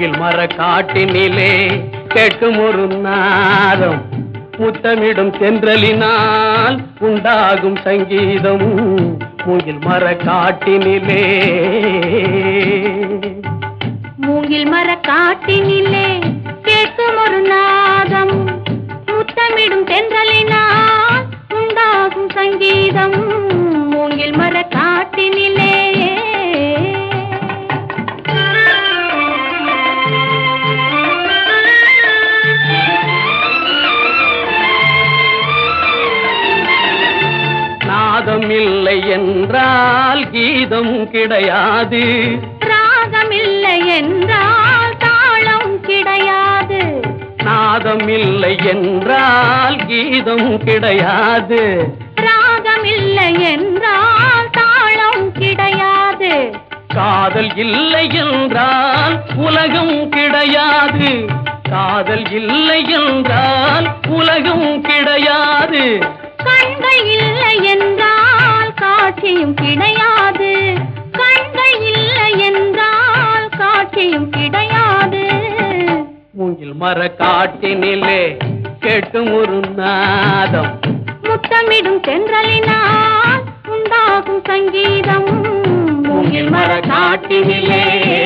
மூங்கில் மர காட்டினிலே கேட்கும் ஒரு நாதம் முத்தமிடும் தென்றலினால் உண்டாகும் சங்கீதம் மூங்கில் மர காட்டினிலே மூங்கில் மர காட்டினிலே கேட்கும் ஒரு நாதம் முத்தமிடும் தென்றலினால் உண்டாகும் சங்கீதம் மூங்கில் மர காட்டினிலே நாதம் இல்லை என்றால் கீதம் கிடையாது ராகமில்லை என்றால் தாளம் கிடையாது நாதம் இல்லை என்றால் கீதம் கிடையாது ராகமில்லை என்றால் தாளம் கிடையாது காதல் இல்லை என்றால் உலகம் கிடையாது காதல் இல்லை என்றால் உலகம் கிடையாது கண்கள் இல்லை என்றால் காட்சியும் கிடையாது கண்கள் இல்லை என்றால் காட்சியும் கிடையாது மூங்கில் மர காட்டினிலே கேட்கும் ஒரு நாதம் முத்தமிடும் தென்றலினால் உண்டாகும் சங்கீதம் மூங்கில் மர காட்டினிலே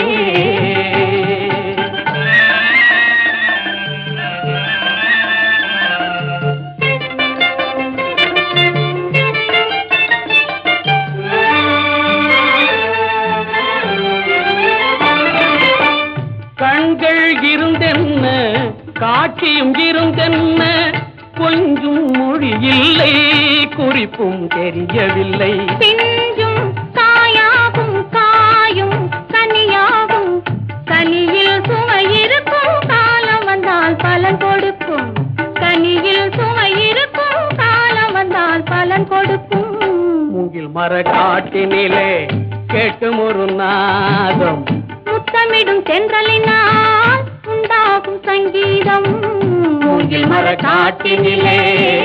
கண்கள் இருந்தென்ன காட்சியும் இருந்தென்ன கொஞ்சம் மொழி இல்லை குறிப்பும் தெரியவில்லை பிஞ்சும் காயாகும் காயும் கனியாகும் கனியில் சுவை இருக்கும் காலம் வந்தால் பலன் கொடுக்கும் கனியில் சுவை இருக்கும் காலம் வந்தால் பலன் கொடுக்கும் மூங்கில் மர காட்டினிலே கேட்கும் ஒரு நாதம் முத்தமிடும் தென்றலினால் உண்டாகும் சங்கீதம் மூங்கில் மர காட்டினிலே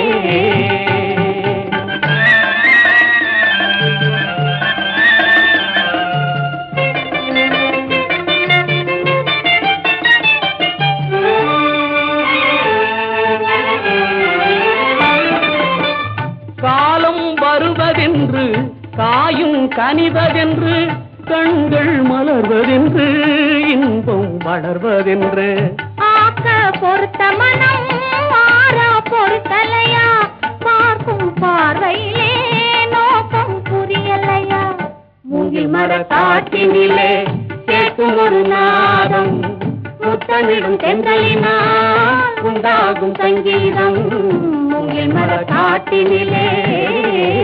காலம் வருவதென்று காயும் கனிவதென்று கண்கள் மலர்வதென்று இன்பம் வளர்வதென்று ஆக்க பொறுத்த மனம் மாறா பொறுத்தலையா பார்க்கும் பார்வையிலே நோக்கம் புரியலையா மூங்கில் மர காட்டினிலே கேட்கும் ஒரு நாதம் முத்தமிடும் தென்றலினால் உண்டாகும் சங்கீதம் மூங்கில் மர காட்டினிலே